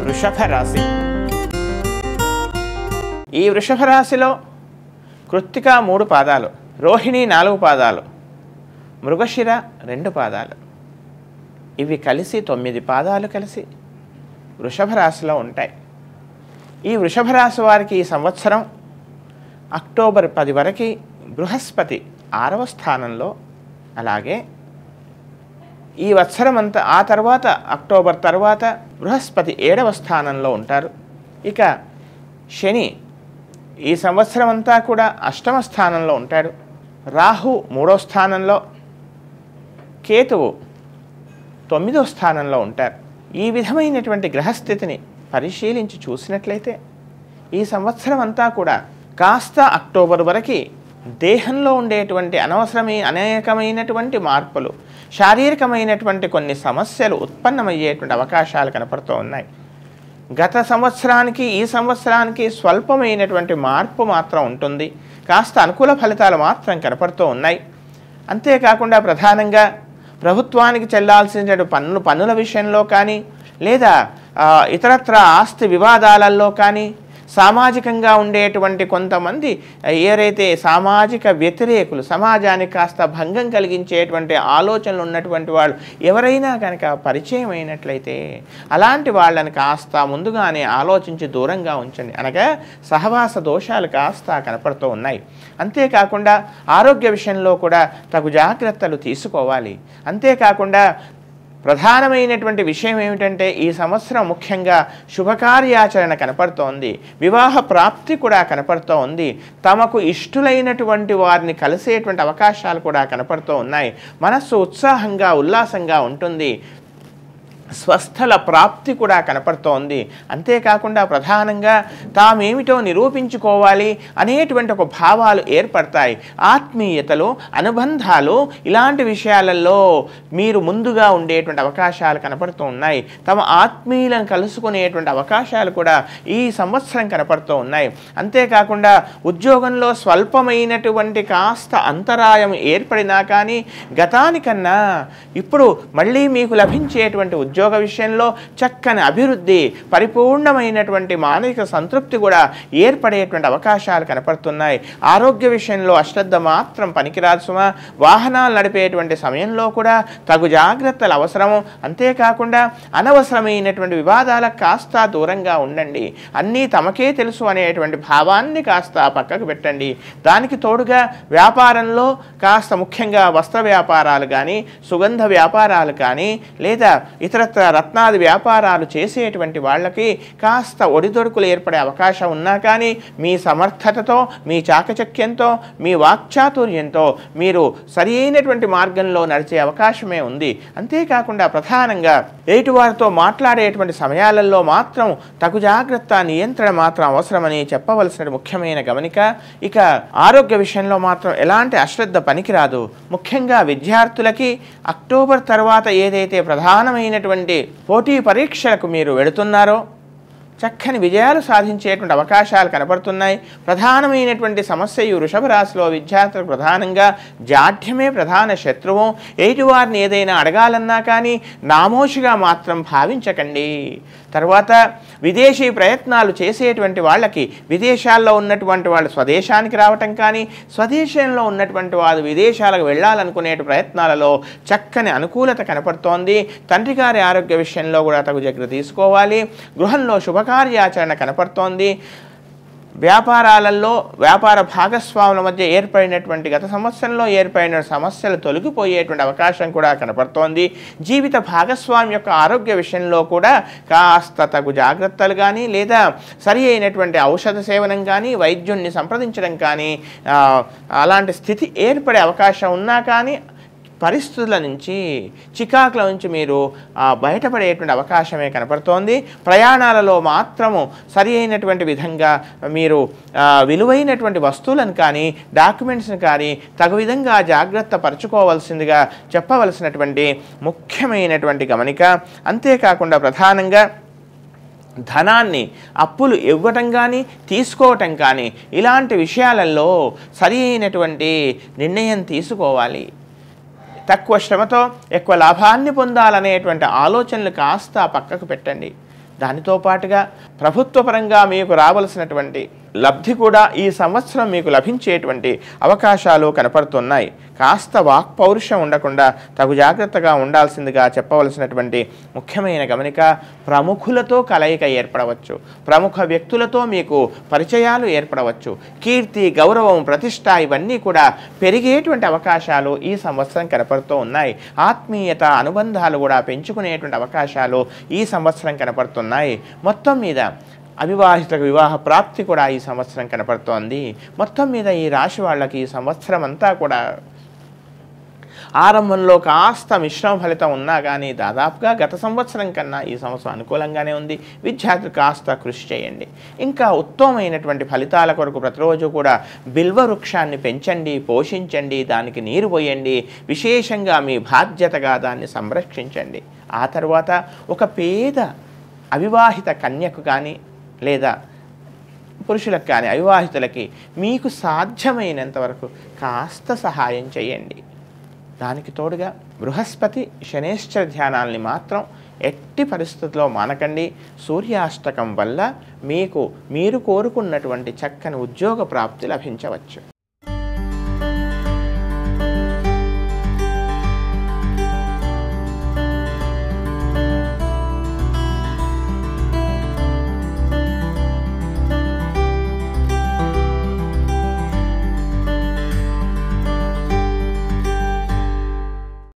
వృషభ రాశి ఈ వృషభ రాశిలో కృత్తిక మూడు పాదాలు రోహిణి నాలుగు పాదాలు మృగశిర రెండు పాదాలు ఇవి కలిసి తొమ్మిది పాదాలు కలిసి వృషభ రాశిలో ఉంటాయి ఈ వృషభ రాశి వారికి ఈ సంవత్సరం అక్టోబర్ పది వరకు బృహస్పతి ఆరవ స్థానంలో అలాగే ఈ వత్సరం అంతా ఆ తర్వాత అక్టోబర్ తర్వాత బృహస్పతి ఏడవ స్థానంలో ఉంటారు ఇక శని ఈ సంవత్సరం అంతా కూడా అష్టమ స్థానంలో ఉంటాడు రాహు మూడో స్థానంలో కేతువు తొమ్మిదో స్థానంలో ఉంటారు ఈ విధమైనటువంటి గ్రహస్థితిని పరిశీలించి చూసినట్లయితే ఈ సంవత్సరం అంతా కూడా కాస్త అక్టోబర్ వరకు దేహంలో ఉండేటువంటి అనవసరమే అనేకమైనటువంటి మార్పులు శారీరకమైనటువంటి కొన్ని సమస్యలు ఉత్పన్నమయ్యేటువంటి అవకాశాలు కనపడుతూ ఉన్నాయి గత సంవత్సరానికి ఈ సంవత్సరానికి స్వల్పమైనటువంటి మార్పు మాత్రం ఉంటుంది కాస్త అనుకూల ఫలితాలు మాత్రం కనపడుతూ ఉన్నాయి అంతేకాకుండా ప్రధానంగా ప్రభుత్వానికి చెల్లాల్సిన పన్ను పన్నుల విషయంలో కానీ లేదా ఆ, ఇతరత్ర ఆస్తి వివాదాలలో కానీ సామాజికంగా ఉండేటువంటి కొంతమంది ఎవరైతే సామాజిక వ్యతిరేకులు సమాజానికి కాస్త భంగం కలిగించేటువంటి ఆలోచనలు ఉన్నటువంటి వాళ్ళు ఎవరైనా కనుక పరిచయం అయినట్లయితే అలాంటి వాళ్ళని కాస్త ముందుగానే ఆలోచించి దూరంగా ఉంచండి అనగా సహవాస దోషాలు కాస్త కనపడుతూ ఉన్నాయి అంతేకాకుండా ఆరోగ్య విషయంలో కూడా తగు జాగ్రత్తలు తీసుకోవాలి అంతేకాకుండా ప్రధానమైనటువంటి విషయం ఏమిటంటే ఈ సంవత్సరం ముఖ్యంగా శుభకార్యాచరణ కనపడుతోంది వివాహ ప్రాప్తి కూడా కనపడుతూ ఉంది తమకు ఇష్టులైనటువంటి వారిని కలిసేటువంటి అవకాశాలు కూడా కనపడుతూ ఉన్నాయి మనస్సు ఉత్సాహంగా ఉల్లాసంగా ఉంటుంది స్వస్థల ప్రాప్తి కూడా కనపడుతోంది అంతేకాకుండా ప్రధానంగా తామేమిటో నిరూపించుకోవాలి అనేటువంటి ఒక భావాలు ఏర్పడతాయి ఆత్మీయతలు అనుబంధాలు ఇలాంటి విషయాలలో మీరు ముందుగా ఉండేటువంటి అవకాశాలు కనపడుతూ ఉన్నాయి తమ ఆత్మీయులను కలుసుకునేటువంటి అవకాశాలు కూడా ఈ సంవత్సరం కనపడుతూ ఉన్నాయి అంతేకాకుండా ఉద్యోగంలో స్వల్పమైనటువంటి కాస్త అంతరాయం ఏర్పడినా కానీ గతానికన్నా ఇప్పుడు మళ్ళీ మీకు లభించేటువంటి ఉద్యోగ విషయంలో చక్కని అభివృద్ధి పరిపూర్ణమైనటువంటి మానసిక సంతృప్తి కూడా ఏర్పడేటువంటి అవకాశాలు కనపడుతున్నాయి ఆరోగ్య విషయంలో అశ్రద్ధ మాత్రం పనికిరాదు సుమా వాహనాలు నడిపేటువంటి సమయంలో కూడా తగు జాగ్రత్తలు అవసరము అంతేకాకుండా అనవసరమైనటువంటి వివాదాలకు కాస్త దూరంగా ఉండండి అన్నీ తమకే తెలుసు అనేటువంటి భావాన్ని కాస్త పక్కకు పెట్టండి దానికి తోడుగా వ్యాపారంలో కాస్త ముఖ్యంగా వస్త్ర వ్యాపారాలు కానీ సుగంధ వ్యాపారాలు కానీ లేదా ఇతరత్ర రత్నాది వ్యాపారాలు చేసేటువంటి వాళ్ళకి కాస్త ఒడిదొడుకులు ఏర్పడే అవకాశం ఉన్నా కానీ మీ సమర్థతతో మీ చాకచక్యంతో మీ వాక్చాతుర్యంతో మీరు సరి అయినటువంటి మార్గంలో నడిచే అవకాశమే ఉంది అంతేకాకుండా ప్రధానంగా ఎదుటివారితో మాట్లాడేటువంటి సమయాలలో మాత్రం తగు జాగ్రత్త నియంత్రణ మాత్రం అవసరమని చెప్పవలసిన ముఖ్యమైన గమనిక ఇక ఆరోగ్య విషయంలో మాత్రం ఎలాంటి అశ్రద్ధ పనికిరాదు ముఖ్యంగా విద్యార్థులకి అక్టోబర్ తర్వాత ఏదైతే ప్రధానమైనటువంటి పోటీ పరీక్షలకు మీరు వెళుతున్నారో చక్కని విజయాలు సాధించేటువంటి అవకాశాలు కనపడుతున్నాయి ప్రధానమైనటువంటి సమస్య ఈ వృషభ రాశిలో విద్యార్థులకు ప్రధానంగా జాఢ్యమే ప్రధాన శత్రువు ఎదుటివారిని ఏదైనా అడగాలన్నా కానీ నామోషిగా మాత్రం భావించకండి తర్వాత విదేశీ ప్రయత్నాలు చేసేటువంటి వాళ్ళకి విదేశాల్లో ఉన్నటువంటి వాళ్ళు స్వదేశానికి రావటం కానీ స్వదేశంలో ఉన్నటువంటి వారు విదేశాలకు వెళ్ళాలనుకునే ప్రయత్నాలలో చక్కని అనుకూలత కనపడుతోంది తండ్రి గారి ఆరోగ్య విషయంలో కూడా తగు జాగ్రత్త తీసుకోవాలి గృహంలో శుభకార్యాచరణ కనపడుతోంది వ్యాపారాలలో వ్యాపార భాగస్వాముల మధ్య ఏర్పడినటువంటి గత సంవత్సరంలో ఏర్పడిన సమస్యలు తొలగిపోయేటువంటి అవకాశం కూడా కనపడుతోంది జీవిత భాగస్వామి యొక్క ఆరోగ్య విషయంలో కూడా కాస్త తగు జాగ్రత్తలు కానీ లేదా సరి అయినటువంటి ఔషధ సేవనం కానీ వైద్యుణ్ణి సంప్రదించడం కానీ ఆ, అలాంటి స్థితి ఏర్పడే అవకాశం ఉన్నా కానీ పరిస్థితుల నుంచి చికాకుల నుంచి మీరు ఆ, బయటపడేటువంటి అవకాశమే కనపడుతోంది ప్రయాణాలలో మాత్రము సరి అయినటువంటి విధంగా మీరు ఆ, విలువైనటువంటి వస్తువులను కానీ డాక్యుమెంట్స్ని కానీ తగు విధంగా జాగ్రత్త పరచుకోవాల్సిందిగా చెప్పవలసినటువంటి ముఖ్యమైనటువంటి గమనిక అంతేకాకుండా ప్రధానంగా ధనాన్ని అప్పులు ఇవ్వటం కానీ తీసుకోవటం కానీ ఇలాంటి విషయాలలో సరి అయినటువంటి నిర్ణయం తీసుకోవాలి తక్కువ శ్రమతో ఎక్కువ లాభాన్ని పొందాలనేటువంటి ఆలోచనలు కాస్త పక్కకు పెట్టండి దానితో పాటుగా ప్రభుత్వపరంగా మీకు రావలసినటువంటి లబ్ధి కూడా ఈ సంవత్సరం మీకు లభించేటువంటి అవకాశాలు కనపడుతున్నాయి కాస్త వాక్ పౌరుషం ఉండకుండా తగు జాగ్రత్తగా ఉండాల్సిందిగా చెప్పవలసినటువంటి ముఖ్యమైన గమనిక ప్రముఖులతో కలయిక ఏర్పడవచ్చు ప్రముఖ వ్యక్తులతో మీకు పరిచయాలు ఏర్పడవచ్చు కీర్తి గౌరవం ప్రతిష్ట ఇవన్నీ కూడా పెరిగేటువంటి అవకాశాలు ఈ సంవత్సరం కనపడుతూ ఉన్నాయి ఆత్మీయత అనుబంధాలు కూడా పెంచుకునేటువంటి అవకాశాలు ఈ సంవత్సరం కనపడుతున్నాయి మొత్తం మీద అవివాహితులకు వివాహ ప్రాప్తి కూడా ఈ సంవత్సరం కనపడుతోంది మొత్తం మీద ఈ రాశి వాళ్ళకి ఈ సంవత్సరం అంతా కూడా ఆరంభంలో కాస్త మిశ్రమ ఫలితం ఉన్నా కానీ దాదాపుగా గత సంవత్సరం కన్నా ఈ సంవత్సరం అనుకూలంగానే ఉంది విద్యార్థులు కాస్త కృషి చేయండి ఇంకా ఉత్తమమైనటువంటి ఫలితాల కొరకు ప్రతిరోజు కూడా బిల్వ వృక్షాన్ని పెంచండి పోషించండి దానికి నీరు పోయండి విశేషంగా మీ బాధ్యతగా దాన్ని సంరక్షించండి ఆ తర్వాత ఒక పేద అవివాహిత కన్యకు కానీ లేదా పురుషులకు కానీ అవివాహితులకి మీకు సాధ్యమైనంత వరకు కాస్త సహాయం చేయండి దానికి తోడుగా బృహస్పతి శనేశ్వర ధ్యానాల్ని మాత్రం ఎట్టి పరిస్థితుల్లో మానకండి సూర్యాష్టకం వల్ల మీకు మీరు కోరుకున్నటువంటి చక్కని ఉద్యోగ ప్రాప్తి లభించవచ్చు